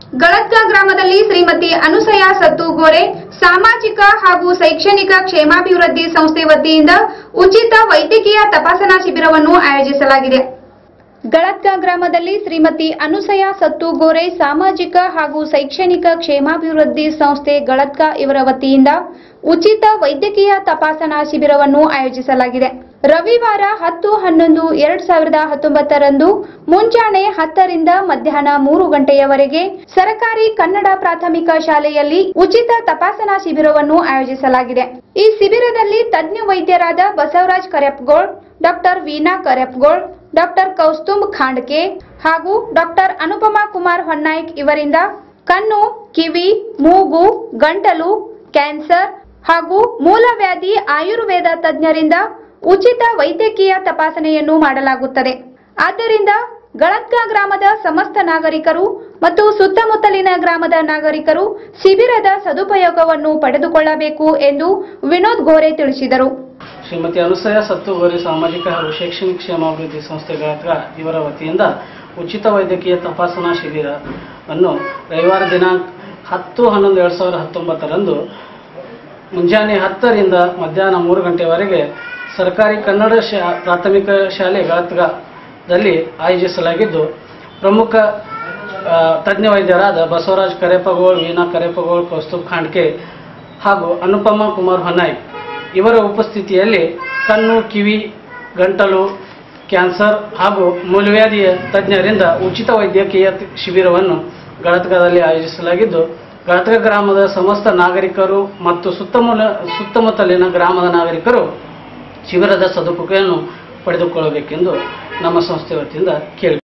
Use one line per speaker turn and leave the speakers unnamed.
ಗಳತ್ಕ ಗ್ರಾಮದಲ್ಲಿ ಶ್ರೀಮತಿ ಅನುಸಯ ಸತ್ತುಗೋರೆ ಸಾಮಾಜಿಕ ಹಾಗೂ ಶೈಕ್ಷಣಿಕ ಕ್ಷೇಮಾಭಿವೃದ್ಧಿ ಸಂಸ್ಥೆ ವತಿಯಿಂದ ಉಚಿತ ವೈದ್ಯಕೀಯ ತಪಾಸಣಾ ಶಿಬಿರವನ್ನು ಆಯೋಜಿಸಲಾಗಿದೆ ಗಳತ್ಕ ಗ್ರಾಮದಲ್ಲಿ ಶ್ರೀಮತಿ ಅನುಸಯ ಸತ್ತುಗೋರೆ ಸಾಮಾಜಿಕ ಹಾಗೂ ಶೈಕ್ಷಣಿಕ ಕ್ಷೇಮಾಭಿವೃದ್ಧಿ ಸಂಸ್ಥೆ ಗಳತ್ಕ ಇವರ ವತಿಯಿಂದ ಉಚಿತ ವೈದ್ಯಕೀಯ ತಪಾಸಣಾ ಶಿಬಿರವನ್ನು ಆಯೋಜಿಸಲಾಗಿದೆ ರವಿವಾರ ಹತ್ತು ಹನ್ನೊಂದು ಎರಡ್ ಸಾವಿರದ ಹತ್ತೊಂಬತ್ತರಂದು ಮುಂಜಾನೆ ಹತ್ತರಿಂದ ಮಧ್ಯಾಹ್ನ ಮೂರು ಗಂಟೆಯವರೆಗೆ ಸರಕಾರಿ ಕನ್ನಡ ಪ್ರಾಥಮಿಕ ಶಾಲೆಯಲ್ಲಿ ಉಚಿತ ತಪಾಸಣಾ ಶಿಬಿರವನ್ನು ಆಯೋಜಿಸಲಾಗಿದೆ ಈ ಶಿಬಿರದಲ್ಲಿ ತಜ್ಞ ವೈದ್ಯರಾದ ಬಸವರಾಜ್ ಕರೆಪ್ಗೋಳ್ ಡಾಕ್ಟರ್ ವೀಣಾ ಕರೆಪ್ಗೋಳ್ ಡಾಕ್ಟರ್ ಕೌಸ್ತುಂಬ್ ಖಾಂಡ್ಕೆ ಹಾಗೂ ಡಾಕ್ಟರ್ ಅನುಪಮಾ ಕುಮಾರ್ ಹೊನ್ನಾಯ್ಕ್ ಇವರಿಂದ ಕಣ್ಣು ಕಿವಿ ಮೂಗು ಗಂಟಲು ಕ್ಯಾನ್ಸರ್ ಹಾಗೂ ಮೂಲವ್ಯಾಧಿ ಆಯುರ್ವೇದ ತಜ್ಞರಿಂದ ಉಚಿತ ವೈದ್ಯಕೀಯ ತಪಾಸಣೆಯನ್ನು ಮಾಡಲಾಗುತ್ತದೆ ಆದ್ದರಿಂದ ಗಳತ್ಕ ಗ್ರಾಮದ ಸಮಸ್ತ ನಾಗರಿಕರು ಮತ್ತು ಸುತ್ತಮುತ್ತಲಿನ ಗ್ರಾಮದ ನಾಗರಿಕರು ಶಿಬಿರದ ಸದುಪಯೋಗವನ್ನು ಪಡೆದುಕೊಳ್ಳಬೇಕು ಎಂದು ವಿನೋದ್ ಗೋರೆ ತಿಳಿಸಿದರು
ಶ್ರೀಮತಿ ಅನುಸಯ ಸತ್ತುಗೋರಿ ಸಾಮಾಜಿಕ ಹಾಗೂ ಶೈಕ್ಷಣಿಕ ಕ್ಷೇಮಾಭಿವೃದ್ಧಿ ಸಂಸ್ಥೆಗಳ ಹತ್ರ ಇವರ ವತಿಯಿಂದ ಉಚಿತ ವೈದ್ಯಕೀಯ ತಪಾಸಣಾ ಶಿಬಿರವನ್ನು ರವಿವಾರ ದಿನಾಂಕ ಹತ್ತು ಹನ್ನೊಂದು ಎರಡು ಸಾವಿರದ ಹತ್ತೊಂಬತ್ತರಂದು ಮುಂಜಾನೆ ಹತ್ತರಿಂದ ಮಧ್ಯಾಹ್ನ ಮೂರು ಗಂಟೆವರೆಗೆ ಸರ್ಕಾರಿ ಕನ್ನಡ ಶಾ ಪ್ರಾಥಮಿಕ ಶಾಲೆ ಗಳತ್ಗದಲ್ಲಿ ಆಯೋಜಿಸಲಾಗಿದ್ದು ಪ್ರಮುಖ ಆ, ತಜ್ಞ ವೈದ್ಯರಾದ ಬಸವರಾಜ್ ಕರೆಪಗೋಳ್ ವೀಣಾ ಕರೆಪಗೋಳ್ ಕೌಸ್ತುಭ್ ಖಾಂಡ್ಕೆ ಹಾಗೂ ಅನುಪಮ ಕುಮಾರ್ ಹೊನ್ನಾಯ್ ಇವರ ಉಪಸ್ಥಿತಿಯಲ್ಲಿ ಕಣ್ಣು ಕಿವಿ ಗಂಟಲು ಕ್ಯಾನ್ಸರ್ ಹಾಗೂ ಮೂಲವ್ಯಾಧಿಯ ತಜ್ಞರಿಂದ ಉಚಿತ ವೈದ್ಯಕೀಯ ತ- ಶಿಬಿರವನ್ನು ಗಳತ್ಗದಲ್ಲಿ ಆಯೋಜಿಸಲಾಗಿದ್ದು ಗಳತ್ಗ ಗ್ರಾಮದ ಸಮಸ್ತ ನಾಗರಿಕರು ಮತ್ತು ಸುತ್ತಮೂಲ ಸುತ್ತಮುತ್ತಲಿನ ಗ್ರಾಮದ ನಾಗರಿಕರು ಶಿಬಿರದ ಸದುಪಯೋಗವನ್ನು ಪಡೆದುಕೊಳ್ಳಬೇಕೆಂದು ನಮ್ಮ ಸಂಸ್ಥೆ ವತಿಯಿಂದ ಕೇಳಿ